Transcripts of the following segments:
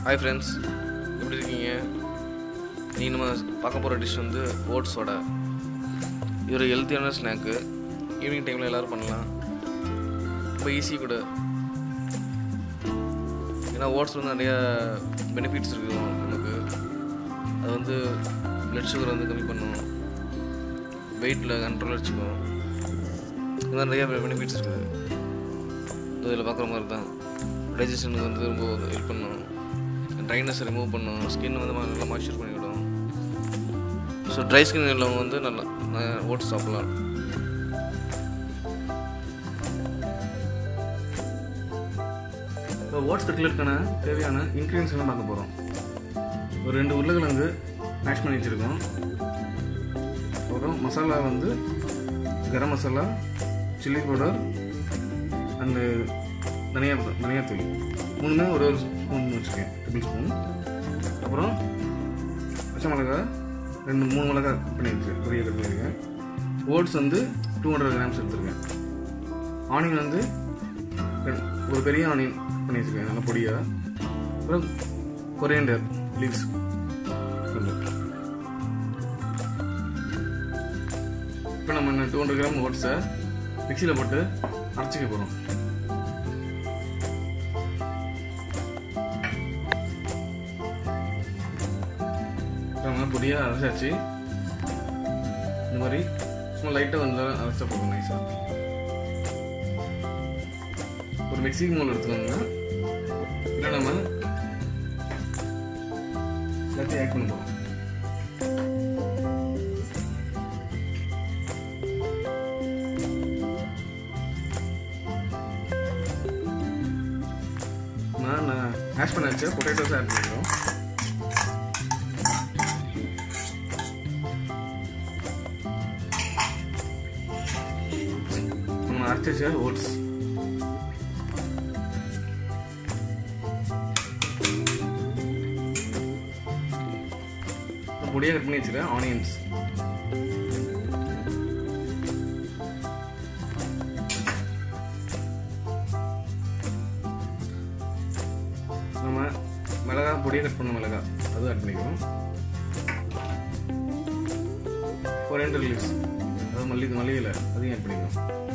hi friends எப்படி இருக்கீங்க நீ நம்ம பார்க்க போகிற டிஷ் வந்து ஓட்ஸ் வடை இது ஒரு ஹெல்த்தியான ஸ்நாக்கு ஈவினிங் டைமில் எல்லோரும் பண்ணலாம் ரொம்ப ஈஸி கூட ஏன்னா ஓட்ஸ் வந்து நிறைய பெனிஃபிட்ஸ் இருக்குது நமக்கு அது வந்து பிளட் சுகர் வந்து கம்மி பண்ணும் வெயிட்டில் கண்ட்ரோல் வச்சுக்கும் இது மாதிரி நிறைய பெனிஃபிட்ஸ் இருக்குது இதில் பார்க்குற மாதிரி தான் டைஜஷனுக்கு வந்து ரொம்ப ஹெல்ப் பண்ணும் ட்ரைனஸ் ரிமூவ் பண்ணும் ஸ்கின் வந்து நல்லா மாய்ஸ்சர் பண்ணிவிடும் ஸோ ட்ரை ஸ்கின் உள்ளவங்க வந்து நல்லா ஓட்ஸ் சாப்பிட்லாம் இப்போ ஓட்ஸ் கட்லெட்டுக்கான தேவையான இன்க்ரீடியன்ஸ் எல்லாம் பார்க்க போகிறோம் ஒரு ரெண்டு உருளைக்கிழங்கு மேஷ் பண்ணி வச்சுருக்கோம் அப்புறம் மசாலா வந்து garam masala chilli powder and தனியா தனியாத்தூள் மூணுமே ஒரு ஒரு ஸ்பூன் வச்சுருக்கேன் டேபிள் ஸ்பூன் அப்புறம் பச்சை மிளகா ரெண்டு மூணு மிளகா கட் பண்ணி வச்சுருக்கேன் பெரிய கட் பண்ணியிருக்கேன் ஓட்ஸ் வந்து டூ ஹண்ட்ரட் கிராம்ஸ் எடுத்துருக்கேன் ஆனியன் வந்து ரெண்டு- ஒரு பெரிய ஆனியன் பண்ணி வச்சுருக்கேன் நல்லா பொடியாக அப்புறம் கொரியண்டர் லீவ்ஸ் இப்போ நம்ம டூ ஹண்ட்ரட் கிராம் ஓட்ஸை மிக்சியில் போட்டு அரைச்சிக்க போகிறோம் நம்ம பொடியாக அரைச்சாச்சு இந்த மாதிரி சும்மா லைட்டாக வந்து அரைச்சா போதும் நைஸாக ஒரு மிக்சிங் மோல் எடுத்துக்கோங்க இல்லை நம்ம எல்லாத்தையும் ஆட் பண்ண போகிறோம் நான் ஆஷ் பண்ண வச்ச பொட்டேட்டோஸ் ஆட் பண்ணிக்கிறோம் நம்ம அரைச்சி வச்ச ஓட்ஸ் பொடியாக கட் பண்ணி வச்சுருக்கேன் ஆனியன்ஸ் நம்ம மிளகா பொடியை கட் பண்ண மிளகா அது ஆட் பண்ணிக்கிறோம் கொரியண்டர் லீவ்ஸ் அதாவது மல்லி மல்லியில் அதையும் ஆட் பண்ணிக்கிறோம்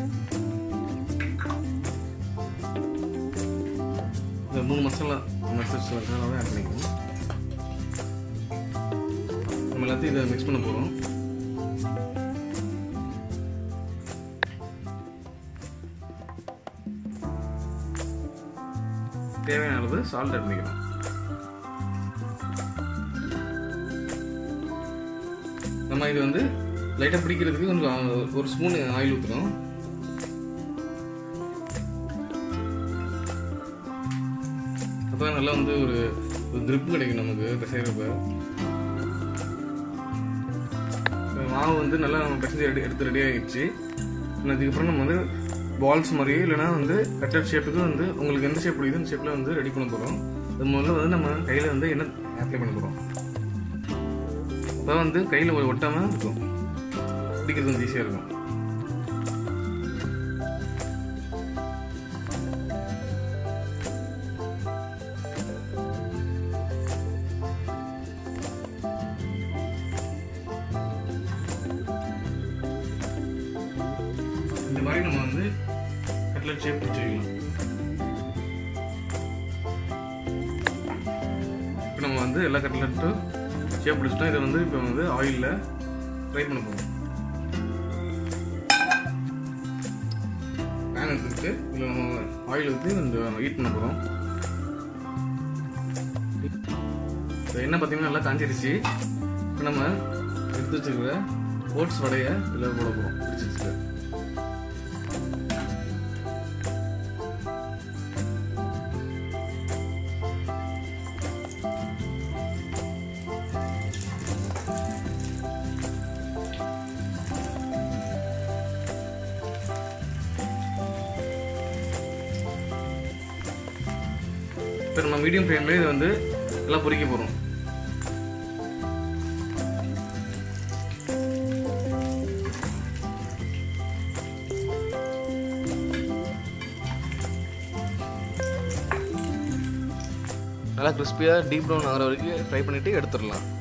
இந்த மூணு மசாலா மசாலா மசாலாவே ஆட் பண்ணிக்கிறோம் நம்ம எல்லாத்தையும் இதை மிக்ஸ் பண்ண போகிறோம் தேவையான அளவு சால்ட் ஆட் பண்ணிக்கலாம் நம்ம இது வந்து லைட்டாக பிடிக்கிறதுக்கு கொஞ்சம் ஒரு ஸ்பூன் ஆயில் ஊற்றுறோம் அப்போ நல்லா வந்து ஒரு ஒரு grip கிடைக்கும் நமக்கு பிசைகிறப்ப இப்ப மாவு வந்து நல்லா நம்ம பிசைஞ்சு ரெடி எடுத்து ரெடி ஆகிடுச்சு அதுக்கப்புறம் நம்ம வந்து பால்ஸ் மாதிரியே இல்லைனா வந்து கட்டர் ஷேப்புக்கு வந்து உங்களுக்கு எந்த ஷேப் பிடிக்குதோ அந்த ஷேப்பில் வந்து ரெடி பண்ண போகிறோம் அது முதல்ல வந்து நம்ம கையில் வந்து எண்ணெய் அப்ளை பண்ண போகிறோம் அப்போ வந்து கையில் ஒட்டாமல் இருக்கும் பிடிக்கிறது கொஞ்சம் ஈஸியாக இருக்கும் இந்த மாதிரி நம்ம வந்து கட்லெட் ஷேப் வச்சுக்கலாம் இப்போ நம்ம வந்து எல்லா கட்லெட்டும் ஷேப் பிடிச்சிட்டோம் இதை வந்து இப்போ வந்து ஆயிலில் ஃப்ரை பண்ண போகிறோம் பேன் எடுத்துக்கிட்டு இதில் நம்ம ஆயில் ஊற்றி கொஞ்சம் ஹீட் பண்ண போகிறோம் இப்போ என்ன பார்த்தீங்கன்னா நல்லா காஞ்சிருச்சு இப்போ நம்ம எடுத்து வச்சுருக்கிற ஓட்ஸ் வடையை இதில் போட போகிறோம் பிடிச்சி வச்சுட்டு இப்போ நம்ம மீடியம் ஃப்ளேம்லேயே இதை வந்து எல்லாம் பொரிக்க போகிறோம் நல்லா கிறிஸ்பியாக டீப் ப்ரௌன் ஆகிற வரைக்கும் ஃப்ரை பண்ணிவிட்டு எடுத்துடலாம்